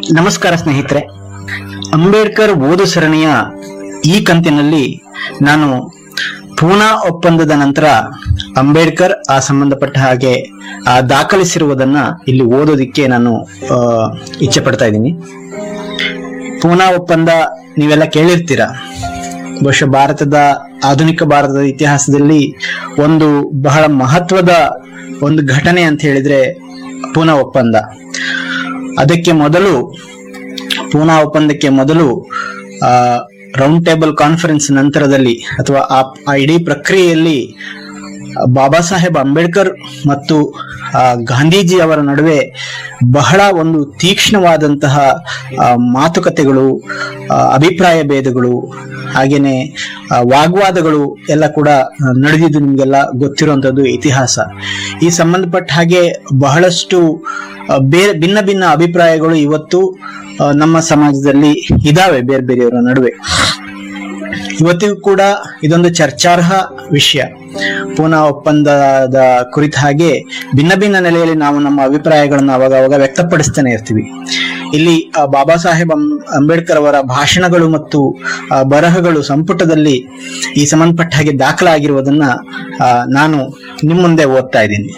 ನಮಸ್ಕಾರ ಸ್ನೇಹಿತರೆ ಅಂಬೇಡ್ಕರ್ ಓದು ಸರಣಿಯ ಈ ಕಂತಿನಲ್ಲಿ ನಾನು ಪೂನಾ ಒಪ್ಪಂದದ ನಂತರ ಅಂಬೇಡ್ಕರ್ ಆ ಸಂಬಂಧಪಟ್ಟ ಹಾಗೆ ಆ ದಾಖಲಿಸಿರುವುದನ್ನ ಇಲ್ಲಿ ಓದೋದಿಕ್ಕೆ ನಾನು ಆ, ಇಚ್ಛೆ ಪಡ್ತಾ ಇದ್ದೀನಿ ಪೂನಾ ಒಪ್ಪಂದ ನೀವೆಲ್ಲ ಕೇಳಿರ್ತೀರ ಬಹುಶಃ ಭಾರತದ ಆಧುನಿಕ ಭಾರತದ ಇತಿಹಾಸದಲ್ಲಿ ಒಂದು ಬಹಳ ಮಹತ್ವದ ಒಂದು ಘಟನೆ ಅಂತ ಹೇಳಿದ್ರೆ ಪೂನಾ ಒಪ್ಪಂದ ಅದಕ್ಕೆ ಮೊದಲು ಪೂನಾ ಒಪ್ಪಂದಕ್ಕೆ ಮೊದಲು ಆ ರೌಂಡ್ ಟೇಬಲ್ ಕಾನ್ಫರೆನ್ಸ್ ನಂತರದಲ್ಲಿ ಅಥವಾ ಆ ಆ ಇಡೀ ಪ್ರಕ್ರಿಯೆಯಲ್ಲಿ ಬಾಬಾ ಸಾಹೇಬ್ ಅಂಬೇಡ್ಕರ್ ಮತ್ತು ಆ, ಗಾಂಧೀಜಿ ಅವರ ನಡುವೆ ಬಹಳ ಒಂದು ತೀಕ್ಷ್ಣವಾದಂತಹ ಆ, ಮಾತುಕತೆಗಳು ಆ, ಅಭಿಪ್ರಾಯ ಭೇದಗಳು ಹಾಗೇನೆ ಆ, ವಾಗ್ವಾದಗಳು ಎಲ್ಲ ಕೂಡ ಆ, ನಡೆದಿದ್ದು ನಿಮಗೆಲ್ಲ ಗೊತ್ತಿರುವಂತದ್ದು ಇತಿಹಾಸ ಈ ಸಂಬಂಧಪಟ್ಟ ಹಾಗೆ ಬಹಳಷ್ಟು ಆ, ಬೇರೆ ಭಿನ್ನ ಭಿನ್ನ ಅಭಿಪ್ರಾಯಗಳು ಇವತ್ತು ಆ, ನಮ್ಮ ಸಮಾಜದಲ್ಲಿ ಇದಾವೆ ಬೇರೆ ಬೇರೆಯವರ ನಡುವೆ ಇವತ್ತಿಗೂ ಕೂಡ ಇದೊಂದು ಚರ್ಚಾರ್ಹ ವಿಷಯ ಪೂನಾ ಒಪ್ಪಂದದ ಕುರಿತ ಹಾಗೆ ಭಿನ್ನ ಭಿನ್ನ ನೆಲೆಯಲ್ಲಿ ನಾವು ನಮ್ಮ ಅಭಿಪ್ರಾಯಗಳನ್ನು ಅವಾಗ ಅವಾಗ ವ್ಯಕ್ತಪಡಿಸ್ತಾನೆ ಇರ್ತೀವಿ ಇಲ್ಲಿ ಆ, ಬಾಬಾ ಸಾಹೇಬ್ ಅಂ- ಅಂಬೇಡ್ಕರ್ ಅವರ ಭಾಷಣಗಳು ಮತ್ತು ಆ, ಬರಹಗಳು ಸಂಪುಟದಲ್ಲಿ ಈ ಸಂಬಂಧಪಟ್ಟ ಹಾಗೆ ದಾಖಲಾಗಿರುವುದನ್ನ ಆ, ನಾನು ನಿಮ್ಮ ಮುಂದೆ ಓದ್ತಾ ಇದ್ದೀನಿ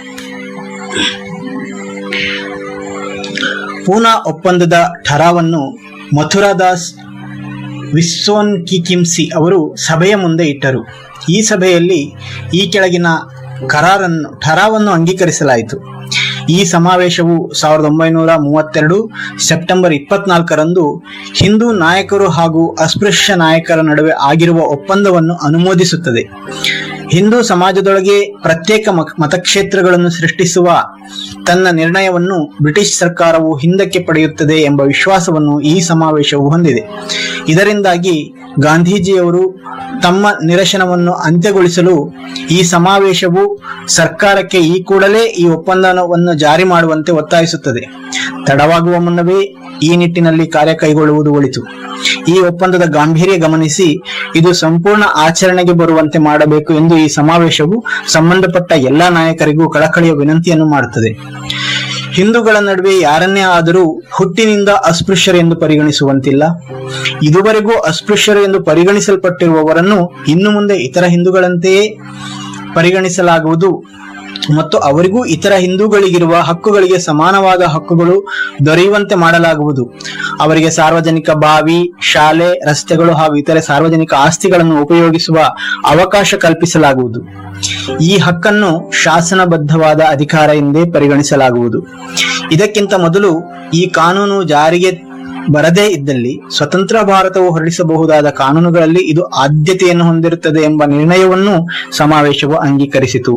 ಪೂನಾ ಒಪ್ಪಂದದ ಠರಾವನ್ನು ಮಥುರಾದಾಸ್ ವಿಸ್ಸೋನ್ ಕಿಕಿಮ್ಸಿ ಅವರು ಸಭೆಯ ಮುಂದೆ ಇಟ್ಟರು ಈ ಸಭೆಯಲ್ಲಿ ಈ ಕೆಳಗಿನ ಕರಾರನ್ನು ಠರಾವನ್ನು ಅಂಗೀಕರಿಸಲಾಯಿತು ಈ ಸಮಾವೇಶವು ಸಾವಿರದ ಒಂಬೈನೂರ ಮೂವತ್ತೆರಡು ಸೆಪ್ಟೆಂಬರ್ ಇಪ್ಪತ್ನಾಲ್ಕರಂದು ಹಿಂದೂ ನಾಯಕರು ಹಾಗೂ ಅಸ್ಪೃಶ್ಯ ನಾಯಕರ ನಡುವೆ ಆಗಿರುವ ಒಪ್ಪಂದವನ್ನು ಅನುಮೋದಿಸುತ್ತದೆ ಹಿಂದೂ ಸಮಾಜದೊಳಗೆ ಪ್ರತ್ಯೇಕ ಮ- ಮತಕ್ಷೇತ್ರಗಳನ್ನು ಸೃಷ್ಟಿಸುವ ತನ್ನ ನಿರ್ಣಯವನ್ನು ಬ್ರಿಟಿಷ್ ಸರ್ಕಾರವು ಹಿಂದಕ್ಕೆ ಪಡೆಯುತ್ತದೆ ಎಂಬ ವಿಶ್ವಾಸವನ್ನು ಈ ಸಮಾವೇಶವು ಹೊಂದಿದೆ ಇದರಿಂದಾಗಿ ಗಾಂಧೀಜಿಯವರು ತಮ್ಮ ನಿರಶನವನ್ನು ಅಂತ್ಯಗೊಳಿಸಲು ಈ ಸಮಾವೇಶವು ಸರ್ಕಾರಕ್ಕೆ ಈ ಕೂಡಲೇ ಈ ಒಪ್ಪಂದವನ್ನು ಜಾರಿ ಮಾಡುವಂತೆ ಒತ್ತಾಯಿಸುತ್ತದೆ ತಡವಾಗುವ ಮುನ್ನವೇ ಈ ನಿಟ್ಟಿನಲ್ಲಿ ಕಾರ್ಯ ಕೈಗೊಳ್ಳುವುದು ಒಳಿತು ಈ ಒಪ್ಪಂದದ ಗಾಂಭೀರ್ಯ ಗಮನಿಸಿ ಇದು ಸಂಪೂರ್ಣ ಆಚರಣೆಗೆ ಬರುವಂತೆ ಮಾಡಬೇಕು ಎಂದು ಈ ಸಮಾವೇಶವು ಸಂಬಂಧಪಟ್ಟ ಎಲ್ಲಾ ನಾಯಕರಿಗೂ ಕಳಕಳಿಯ ವಿನಂತಿಯನ್ನು ಮಾಡುತ್ತದೆ ಹಿಂದೂಗಳ ನಡುವೆ ಯಾರನ್ನೇ ಆದರೂ ಹುಟ್ಟಿನಿಂದ ಅಸ್ಪೃಶ್ಯರೆಂದು ಪರಿಗಣಿಸುವಂತಿಲ್ಲ ಇದುವರೆಗೂ ಅಸ್ಪೃಶ್ಯರು ಎಂದು ಪರಿಗಣಿಸಲ್ಪಟ್ಟಿರುವವರನ್ನು ಇನ್ನು ಮುಂದೆ ಇತರ ಹಿಂದೂಗಳಂತೆಯೇ ಪರಿಗಣಿಸಲಾಗುವುದು ಮತ್ತು ಅವರಿಗೂ ಇತರ ಹಿಂದೂಗಳಿಗಿರುವ ಹಕ್ಕುಗಳಿಗೆ ಸಮಾನವಾದ ಹಕ್ಕುಗಳು ದೊರೆಯುವಂತೆ ಮಾಡಲಾಗುವುದು ಅವರಿಗೆ ಸಾರ್ವಜನಿಕ ಬಾವಿ ಶಾಲೆ ರಸ್ತೆಗಳು ಹಾಗೂ ಇತರೆ ಸಾರ್ವಜನಿಕ ಆಸ್ತಿಗಳನ್ನು ಉಪಯೋಗಿಸುವ ಅವಕಾಶ ಕಲ್ಪಿಸಲಾಗುವುದು ಈ ಹಕ್ಕನ್ನು ಶಾಸನಬದ್ಧವಾದ ಅಧಿಕಾರ ಎಂದೇ ಪರಿಗಣಿಸಲಾಗುವುದು ಇದಕ್ಕಿಂತ ಮೊದಲು ಈ ಕಾನೂನು ಜಾರಿಗೆ ಬರದೇ ಇದ್ದಲ್ಲಿ ಸ್ವತಂತ್ರ ಭಾರತವು ಹೊರಡಿಸಬಹುದಾದ ಕಾನೂನುಗಳಲ್ಲಿ ಇದು ಆದ್ಯತೆಯನ್ನು ಹೊಂದಿರುತ್ತದೆ ಎಂಬ ನಿರ್ಣಯವನ್ನು ಸಮಾವೇಶವು ಅಂಗೀಕರಿಸಿತು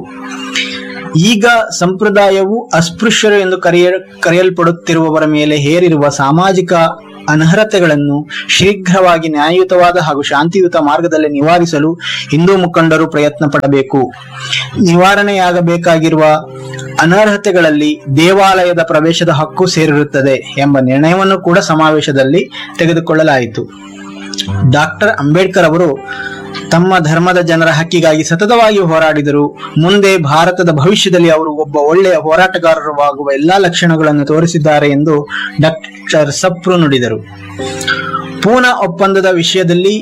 ಈಗ ಸಂಪ್ರದಾಯವು ಅಸ್ಪೃಶ್ಯರು ಎಂದು ಕರೆಯ ಕರೆಯಲ್ಪಡುತ್ತಿರುವವರ ಮೇಲೆ ಹೇರಿರುವ ಸಾಮಾಜಿಕ ಅನರ್ಹತೆಗಳನ್ನು ಶೀಘ್ರವಾಗಿ ನ್ಯಾಯಯುತವಾದ ಹಾಗೂ ಶಾಂತಿಯುತ ಮಾರ್ಗದಲ್ಲಿ ನಿವಾರಿಸಲು ಹಿಂದೂ ಮುಖಂಡರು ಪ್ರಯತ್ನ ಪಡಬೇಕು ನಿವಾರಣೆಯಾಗಬೇಕಾಗಿರುವ ಅನರ್ಹತೆಗಳಲ್ಲಿ ದೇವಾಲಯದ ಪ್ರವೇಶದ ಹಕ್ಕು ಸೇರಿರುತ್ತದೆ ಎಂಬ ನಿರ್ಣಯವನ್ನು ಕೂಡ ಸಮಾವೇಶದಲ್ಲಿ ತೆಗೆದುಕೊಳ್ಳಲಾಯಿತು ಡಾಕ್ಟರ್ ಅಂಬೇಡ್ಕರ್ ಅವರು ತಮ್ಮ ಧರ್ಮದ ಜನರ ಹಕ್ಕಿಗಾಗಿ ಸತತವಾಗಿ ಹೋರಾಡಿದರು ಮುಂದೆ ಭಾರತದ ಭವಿಷ್ಯದಲ್ಲಿ ಅವರು ಒಬ್ಬ ಒಳ್ಳೆಯ ಹೋರಾಟಗಾರರಾಗುವ ಎಲ್ಲಾ ಲಕ್ಷಣಗಳನ್ನು ತೋರಿಸಿದ್ದಾರೆ ಎಂದು ಡಾಕ್ಟರ್ ಸಪ್ರು ನುಡಿದರು ಪೂನಾ ಒಪ್ಪಂದದ ವಿಷಯದಲ್ಲಿ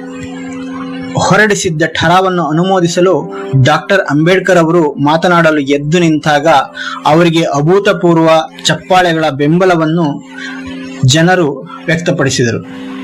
ಹೊರಡಿಸಿದ್ದ ಠರಾವನ್ನು ಅನುಮೋದಿಸಲು ಡಾಕ್ಟರ್ ಅಂಬೇಡ್ಕರ್ ಅವರು ಮಾತನಾಡಲು ಎದ್ದು ನಿಂತಾಗ ಅವರಿಗೆ ಅಭೂತಪೂರ್ವ ಚಪ್ಪಾಳೆಗಳ ಬೆಂಬಲವನ್ನು ಜನರು ವ್ಯಕ್ತಪಡಿಸಿದರು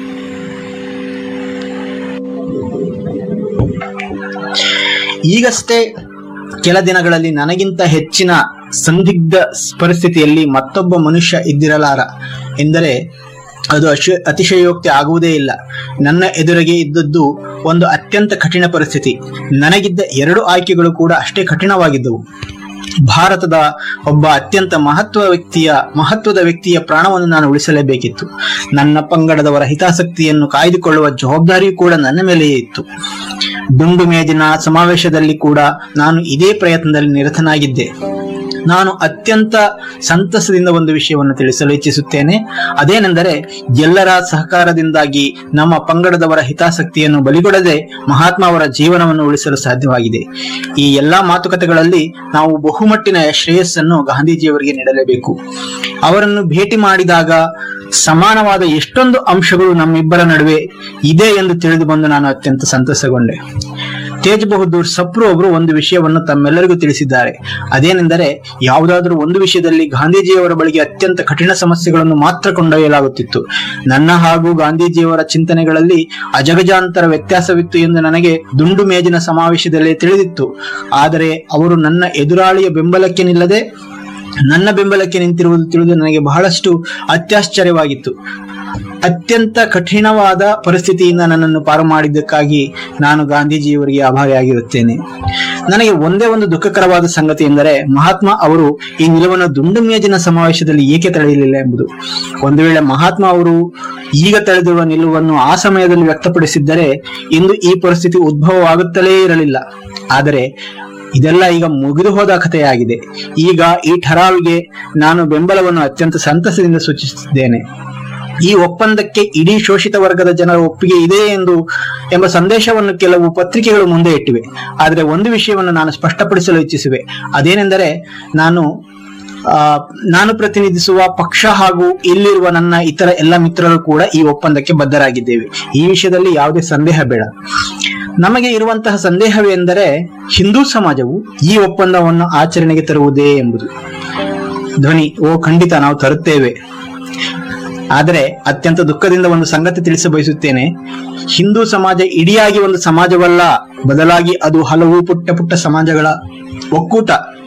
ಈಗಷ್ಟೇ ಕೆಲ ದಿನಗಳಲ್ಲಿ ನನಗಿಂತ ಹೆಚ್ಚಿನ ಸಂದಿಗ್ಧ ಪರಿಸ್ಥಿತಿಯಲ್ಲಿ ಮತ್ತೊಬ್ಬ ಮನುಷ್ಯ ಇದ್ದಿರಲಾರ ಎಂದರೆ ಅದು ಅಶ ಅತಿಶಯೋಕ್ತಿ ಆಗುವುದೇ ಇಲ್ಲ ನನ್ನ ಎದುರಿಗೆ ಇದ್ದದ್ದು ಒಂದು ಅತ್ಯಂತ ಕಠಿಣ ಪರಿಸ್ಥಿತಿ ನನಗಿದ್ದ ಎರಡು ಆಯ್ಕೆಗಳು ಕೂಡ ಅಷ್ಟೇ ಕಠಿಣವಾಗಿದ್ದವು ಭಾರತದ ಒಬ್ಬ ಅತ್ಯಂತ ಮಹತ್ವ ವ್ಯಕ್ತಿಯ ಮಹತ್ವದ ವ್ಯಕ್ತಿಯ ಪ್ರಾಣವನ್ನು ನಾನು ಉಳಿಸಲೇಬೇಕಿತ್ತು ನನ್ನ ಪಂಗಡದವರ ಹಿತಾಸಕ್ತಿಯನ್ನು ಕಾಯ್ದುಕೊಳ್ಳುವ ಜವಾಬ್ದಾರಿಯೂ ಕೂಡ ನನ್ನ ಮೇಲೆಯೇ ಇತ್ತು ದುಂಡು ಮೇಜಿನ ಸಮಾವೇಶದಲ್ಲಿ ಕೂಡ ನಾನು ಇದೇ ಪ್ರಯತ್ನದಲ್ಲಿ ನಿರತನಾಗಿದ್ದೆ ನಾನು ಅತ್ಯಂತ ಸಂತಸದಿಂದ ಒಂದು ವಿಷಯವನ್ನು ತಿಳಿಸಲು ಇಚ್ಛಿಸುತ್ತೇನೆ ಅದೇನೆಂದರೆ ಎಲ್ಲರ ಸಹಕಾರದಿಂದಾಗಿ ನಮ್ಮ ಪಂಗಡದವರ ಹಿತಾಸಕ್ತಿಯನ್ನು ಬಲಿಗೊಡದೆ ಮಹಾತ್ಮ ಅವರ ಜೀವನವನ್ನು ಉಳಿಸಲು ಸಾಧ್ಯವಾಗಿದೆ ಈ ಎಲ್ಲಾ ಮಾತುಕತೆಗಳಲ್ಲಿ ನಾವು ಬಹುಮಟ್ಟಿನ ಶ್ರೇಯಸ್ಸನ್ನು ಗಾಂಧೀಜಿಯವರಿಗೆ ನೀಡಲೇಬೇಕು ಅವರನ್ನು ಭೇಟಿ ಮಾಡಿದಾಗ ಸಮಾನವಾದ ಎಷ್ಟೊಂದು ಅಂಶಗಳು ನಮ್ಮಿಬ್ಬರ ನಡುವೆ ಇದೆ ಎಂದು ತಿಳಿದು ಬಂದು ನಾನು ಅತ್ಯಂತ ಸಂತಸಗೊಂಡೆ ತೇಜ್ ಬಹದ್ದೂರ್ ಸಪ್ರು ಅವರು ಒಂದು ವಿಷಯವನ್ನು ತಮ್ಮೆಲ್ಲರಿಗೂ ತಿಳಿಸಿದ್ದಾರೆ ಅದೇನೆಂದರೆ ಯಾವುದಾದ್ರೂ ಒಂದು ವಿಷಯದಲ್ಲಿ ಗಾಂಧೀಜಿಯವರ ಬಳಿಗೆ ಅತ್ಯಂತ ಕಠಿಣ ಸಮಸ್ಯೆಗಳನ್ನು ಮಾತ್ರ ಕೊಂಡೊಯ್ಯಲಾಗುತ್ತಿತ್ತು ನನ್ನ ಹಾಗೂ ಗಾಂಧೀಜಿಯವರ ಚಿಂತನೆಗಳಲ್ಲಿ ಅಜಗಜಾಂತರ ವ್ಯತ್ಯಾಸವಿತ್ತು ಎಂದು ನನಗೆ ದುಂಡು ಮೇಜಿನ ಸಮಾವೇಶದಲ್ಲಿ ತಿಳಿದಿತ್ತು ಆದರೆ ಅವರು ನನ್ನ ಎದುರಾಳಿಯ ಬೆಂಬಲಕ್ಕೆ ನಿಲ್ಲದೆ ನನ್ನ ಬೆಂಬಲಕ್ಕೆ ನಿಂತಿರುವುದು ತಿಳಿದು ನನಗೆ ಬಹಳಷ್ಟು ಅತ್ಯಾಶ್ಚರ್ಯವಾಗಿತ್ತು ಅತ್ಯಂತ ಕಠಿಣವಾದ ಪರಿಸ್ಥಿತಿಯಿಂದ ನನ್ನನ್ನು ಪಾರು ಮಾಡಿದ್ದಕ್ಕಾಗಿ ನಾನು ಗಾಂಧೀಜಿಯವರಿಗೆ ಆಭಾರಿಯಾಗಿರುತ್ತೇನೆ ನನಗೆ ಒಂದೇ ಒಂದು ದುಃಖಕರವಾದ ಸಂಗತಿ ಎಂದರೆ ಮಹಾತ್ಮ ಅವರು ಈ ನಿಲುವನ್ನು ದುಂಡು ಮೇಜಿನ ಸಮಾವೇಶದಲ್ಲಿ ಏಕೆ ತಳೆಯಲಿಲ್ಲ ಎಂಬುದು ಒಂದು ವೇಳೆ ಮಹಾತ್ಮ ಅವರು ಈಗ ತಳೆದಿರುವ ನಿಲುವನ್ನು ಆ ಸಮಯದಲ್ಲಿ ವ್ಯಕ್ತಪಡಿಸಿದ್ದರೆ ಇಂದು ಈ ಪರಿಸ್ಥಿತಿ ಉದ್ಭವವಾಗುತ್ತಲೇ ಇರಲಿಲ್ಲ ಆದರೆ ಇದೆಲ್ಲ ಈಗ ಮುಗಿದು ಹೋದ ಕಥೆಯಾಗಿದೆ ಈಗ ಈ ಠರಾವಿಗೆ ನಾನು ಬೆಂಬಲವನ್ನು ಅತ್ಯಂತ ಸಂತಸದಿಂದ ಸೂಚಿಸುತ್ತಿದ್ದೇನೆ ಈ ಒಪ್ಪಂದಕ್ಕೆ ಇಡೀ ಶೋಷಿತ ವರ್ಗದ ಜನರ ಒಪ್ಪಿಗೆ ಇದೆ ಎಂದು ಎಂಬ ಸಂದೇಶವನ್ನು ಕೆಲವು ಪತ್ರಿಕೆಗಳು ಮುಂದೆ ಇಟ್ಟಿವೆ ಆದರೆ ಒಂದು ವಿಷಯವನ್ನು ನಾನು ಸ್ಪಷ್ಟಪಡಿಸಲು ಇಚ್ಛಿಸುವೆ ಅದೇನೆಂದರೆ ನಾನು ಆ, ನಾನು ಪ್ರತಿನಿಧಿಸುವ ಪಕ್ಷ ಹಾಗೂ ಇಲ್ಲಿರುವ ನನ್ನ ಇತರ ಎಲ್ಲ ಮಿತ್ರರು ಕೂಡ ಈ ಒಪ್ಪಂದಕ್ಕೆ ಬದ್ಧರಾಗಿದ್ದೇವೆ ಈ ವಿಷಯದಲ್ಲಿ ಯಾವುದೇ ಸಂದೇಹ ಬೇಡ ನಮಗೆ ಇರುವಂತಹ ಸಂದೇಹವೆಂದರೆ ಹಿಂದೂ ಸಮಾಜವು ಈ ಒಪ್ಪಂದವನ್ನು ಆಚರಣೆಗೆ ತರುವುದೇ ಎಂಬುದು ಧ್ವನಿ ಓ ಖಂಡಿತ ನಾವು ತರುತ್ತೇವೆ ಆದರೆ ಅತ್ಯಂತ ದುಃಖದಿಂದ ಒಂದು ಸಂಗತಿ ತಿಳಿಸ ಬಯಸುತ್ತೇನೆ ಹಿಂದೂ ಸಮಾಜ ಇಡಿಯಾಗಿ ಒಂದು ಸಮಾಜವಲ್ಲ ಬದಲಾಗಿ ಅದು ಹಲವು ಪುಟ್ಟ ಪುಟ್ಟ ಸಮಾಜಗಳ ಒಕ್ಕೂಟ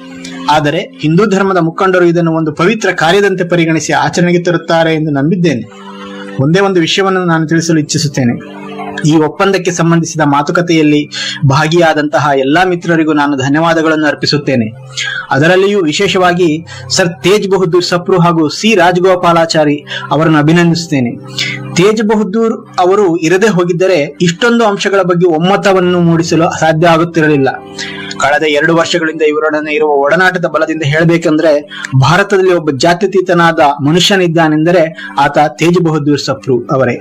ಆದರೆ ಹಿಂದೂ ಧರ್ಮದ ಮುಖಂಡರು ಇದನ್ನು ಒಂದು ಪವಿತ್ರ ಕಾರ್ಯದಂತೆ ಪರಿಗಣಿಸಿ ಆಚರಣೆಗೆ ತರುತ್ತಾರೆ ಎಂದು ನಂಬಿದ್ದೇನೆ ಒಂದೇ ಒಂದು ವಿಷಯವನ್ನು ನಾನು ತಿಳಿಸಲು ಇಚ್ಛಿಸುತ್ತೇನೆ ಈ ಒಪ್ಪಂದಕ್ಕೆ ಸಂಬಂಧಿಸಿದ ಮಾತುಕತೆಯಲ್ಲಿ ಭಾಗಿಯಾದಂತಹ ಎಲ್ಲಾ ಮಿತ್ರರಿಗೂ ನಾನು ಧನ್ಯವಾದಗಳನ್ನು ಅರ್ಪಿಸುತ್ತೇನೆ ಅದರಲ್ಲಿಯೂ ವಿಶೇಷವಾಗಿ ಸರ್ ತೇಜ್ ಬಹದ್ದೂರ್ ಸಪ್ರು ಹಾಗೂ ಸಿ ರಾಜಗೋಪಾಲಾಚಾರಿ ಅವರನ್ನು ಅಭಿನಂದಿಸುತ್ತೇನೆ ತೇಜ್ ಬಹದ್ದೂರ್ ಅವರು ಇರದೇ ಹೋಗಿದ್ದರೆ ಇಷ್ಟೊಂದು ಅಂಶಗಳ ಬಗ್ಗೆ ಒಮ್ಮತವನ್ನು ಮೂಡಿಸಲು ಸಾಧ್ಯ ಆಗುತ್ತಿರಲಿಲ್ಲ ಕಳೆದ ಎರಡು ವರ್ಷಗಳಿಂದ ಇವರೊಡನೆ ಇರುವ ಒಡನಾಟದ ಬಲದಿಂದ ಹೇಳಬೇಕೆಂದ್ರೆ ಭಾರತದಲ್ಲಿ ಒಬ್ಬ ಜಾತ್ಯತೀತನಾದ ಮನುಷ್ಯನಿದ್ದಾನೆಂದರೆ ಆತ ತೇಜ್ ಬಹದ್ದೂರ್ ಸಪ್ರು ಅವರೇ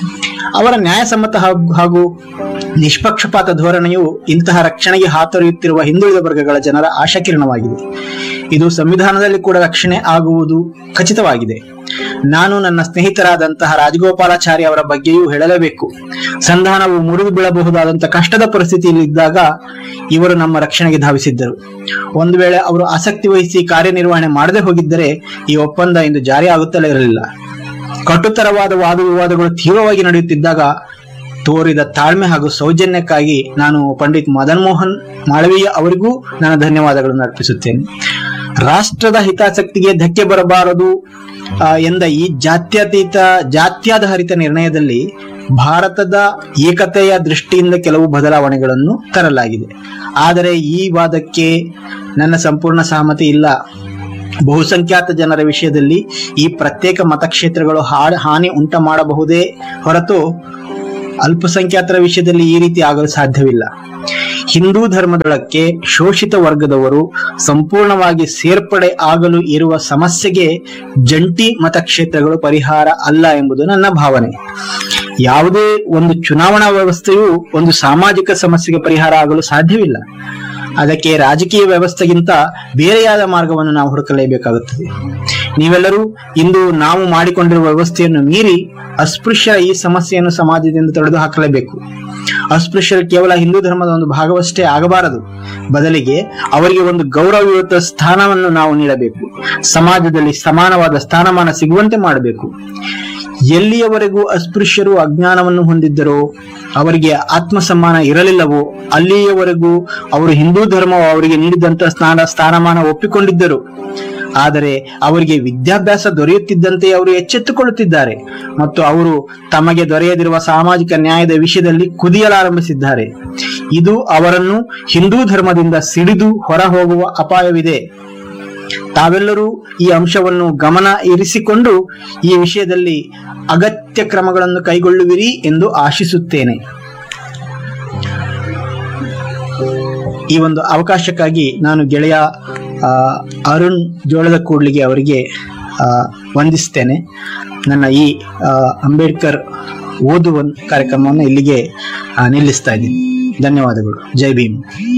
ಅವರ ನ್ಯಾಯಸಮ್ಮತ ಹಾಗೂ- ಹಾಗೂ ನಿಷ್ಪಕ್ಷಪಾತ ಧೋರಣೆಯು ಇಂತಹ ರಕ್ಷಣೆಗೆ ಹಾತೊರೆಯುತ್ತಿರುವ ಹಿಂದುಳಿದ ವರ್ಗಗಳ ಜನರ ಆಶಾಕಿರಣವಾಗಿದೆ ಇದು ಸಂವಿಧಾನದಲ್ಲಿ ಕೂಡ ರಕ್ಷಣೆ ಆಗುವುದು ಖಚಿತವಾಗಿದೆ ನಾನು ನನ್ನ ಸ್ನೇಹಿತರಾದಂತಹ ರಾಜಗೋಪಾಲಾಚಾರಿ ಅವರ ಬಗ್ಗೆಯೂ ಹೇಳಲೇಬೇಕು ಸಂಧಾನವು ಮುರಿದು ಬೀಳಬಹುದಾದಂತಹ ಕಷ್ಟದ ಪರಿಸ್ಥಿತಿಯಲ್ಲಿದ್ದಾಗ ಇವರು ನಮ್ಮ ರಕ್ಷಣೆಗೆ ಧಾವಿಸಿದ್ದರು ಒಂದು ವೇಳೆ ಅವರು ಆಸಕ್ತಿ ವಹಿಸಿ ಕಾರ್ಯನಿರ್ವಹಣೆ ಮಾಡದೆ ಹೋಗಿದ್ದರೆ ಈ ಒಪ್ಪಂದ ಇಂದು ಜಾರಿ ಆಗುತ್ತಲೇ ಇರಲಿಲ್ಲ ಕಟುತರವಾದ ವಾದ ವಿವಾದಗಳು ತೀವ್ರವಾಗಿ ನಡೆಯುತ್ತಿದ್ದಾಗ ತೋರಿದ ತಾಳ್ಮೆ ಹಾಗೂ ಸೌಜನ್ಯಕ್ಕಾಗಿ ನಾನು ಪಂಡಿತ್ ಮದನ್ ಮೋಹನ್ ಮಾಳವೀಯ ಅವರಿಗೂ ನನ್ನ ಧನ್ಯವಾದಗಳನ್ನು ಅರ್ಪಿಸುತ್ತೇನೆ ರಾಷ್ಟ್ರದ ಹಿತಾಸಕ್ತಿಗೆ ಧಕ್ಕೆ ಬರಬಾರದು ಆ, ಎಂದ ಈ ಜಾತ್ಯತೀತ ಜಾತ್ಯಾಧಾರಿತ ನಿರ್ಣಯದಲ್ಲಿ ಭಾರತದ ಏಕತೆಯ ದೃಷ್ಟಿಯಿಂದ ಕೆಲವು ಬದಲಾವಣೆಗಳನ್ನು ತರಲಾಗಿದೆ ಆದರೆ ಈ ವಾದಕ್ಕೆ ನನ್ನ ಸಂಪೂರ್ಣ ಸಹಮತಿ ಇಲ್ಲ ಬಹುಸಂಖ್ಯಾತ ಜನರ ವಿಷಯದಲ್ಲಿ ಈ ಪ್ರತ್ಯೇಕ ಮತಕ್ಷೇತ್ರಗಳು ಹಾ- ಹಾನಿ ಉಂಟ ಮಾಡಬಹುದೇ ಹೊರತು ಅಲ್ಪಸಂಖ್ಯಾತರ ವಿಷಯದಲ್ಲಿ ಈ ರೀತಿ ಆಗಲು ಸಾಧ್ಯವಿಲ್ಲ ಹಿಂದೂ ಧರ್ಮದೊಳಕ್ಕೆ ಶೋಷಿತ ವರ್ಗದವರು ಸಂಪೂರ್ಣವಾಗಿ ಸೇರ್ಪಡೆ ಆಗಲು ಇರುವ ಸಮಸ್ಯೆಗೆ ಜಂಟಿ ಮತಕ್ಷೇತ್ರಗಳು ಪರಿಹಾರ ಅಲ್ಲ ಎಂಬುದು ನನ್ನ ಭಾವನೆ ಯಾವುದೇ ಒಂದು ಚುನಾವಣಾ ವ್ಯವಸ್ಥೆಯು ಒಂದು ಸಾಮಾಜಿಕ ಸಮಸ್ಯೆಗೆ ಪರಿಹಾರ ಆಗಲು ಸಾಧ್ಯವಿಲ್ಲ ಅದಕ್ಕೆ ರಾಜಕೀಯ ವ್ಯವಸ್ಥೆಗಿಂತ ಬೇರೆಯಾದ ಮಾರ್ಗವನ್ನು ನಾವು ಹುಡುಕಲೇಬೇಕಾಗುತ್ತದೆ ನೀವೆಲ್ಲರೂ ಇಂದು ನಾವು ಮಾಡಿಕೊಂಡಿರುವ ವ್ಯವಸ್ಥೆಯನ್ನು ಮೀರಿ ಅಸ್ಪೃಶ್ಯ ಈ ಸಮಸ್ಯೆಯನ್ನು ಸಮಾಜದಿಂದ ತೊಡೆದು ಹಾಕಲೇಬೇಕು ಅಸ್ಪೃಶ್ಯರು ಕೇವಲ ಹಿಂದೂ ಧರ್ಮದ ಒಂದು ಭಾಗವಷ್ಟೇ ಆಗಬಾರದು ಬದಲಿಗೆ ಅವರಿಗೆ ಒಂದು ಗೌರವಯುತ ಸ್ಥಾನವನ್ನು ನಾವು ನೀಡಬೇಕು ಸಮಾಜದಲ್ಲಿ ಸಮಾನವಾದ ಸ್ಥಾನಮಾನ ಸಿಗುವಂತೆ ಮಾಡಬೇಕು ಎಲ್ಲಿಯವರೆಗೂ ಅಸ್ಪೃಶ್ಯರು ಅಜ್ಞಾನವನ್ನು ಹೊಂದಿದ್ದರೋ ಅವರಿಗೆ ಆತ್ಮಸಮ್ಮಾನ ಇರಲಿಲ್ಲವೋ ಅಲ್ಲಿಯವರೆಗೂ ಅವರು ಹಿಂದೂ ಧರ್ಮವು ಅವರಿಗೆ ನೀಡಿದಂತ ಸ್ಥಾನ ಸ್ಥಾನಮಾನ ಒಪ್ಪಿಕೊಂಡಿದ್ದರು ಆದರೆ ಅವರಿಗೆ ವಿದ್ಯಾಭ್ಯಾಸ ದೊರೆಯುತ್ತಿದ್ದಂತೆ ಅವರು ಎಚ್ಚೆತ್ತುಕೊಳ್ಳುತ್ತಿದ್ದಾರೆ ಮತ್ತು ಅವರು ತಮಗೆ ದೊರೆಯದಿರುವ ಸಾಮಾಜಿಕ ನ್ಯಾಯದ ವಿಷಯದಲ್ಲಿ ಕುದಿಯಲಾರಂಭಿಸಿದ್ದಾರೆ ಇದು ಅವರನ್ನು ಹಿಂದೂ ಧರ್ಮದಿಂದ ಸಿಡಿದು ಹೊರ ಹೋಗುವ ಅಪಾಯವಿದೆ ತಾವೆಲ್ಲರೂ ಈ ಅಂಶವನ್ನು ಗಮನ ಇರಿಸಿಕೊಂಡು ಈ ವಿಷಯದಲ್ಲಿ ಅಗತ್ಯ ಕ್ರಮಗಳನ್ನು ಕೈಗೊಳ್ಳುವಿರಿ ಎಂದು ಆಶಿಸುತ್ತೇನೆ ಈ ಒಂದು ಅವಕಾಶಕ್ಕಾಗಿ ನಾನು ಗೆಳೆಯ ಆ, ಅರುಣ್ ಜೋಳದ ಕೂಡ್ಲಿಗೆ ಅವರಿಗೆ ಆ, ವಂದಿಸ್ತೇನೆ ನನ್ನ ಈ ಆ, ಅಂಬೇಡ್ಕರ್ ಓದುವ ಕಾರ್ಯಕ್ರಮವನ್ನು ಇಲ್ಲಿಗೆ ಆ, ನಿಲ್ಲಿಸ್ತಾ ಇದ್ದೀನಿ ಧನ್ಯವಾದಗಳು ಜೈ ಭೀಮ್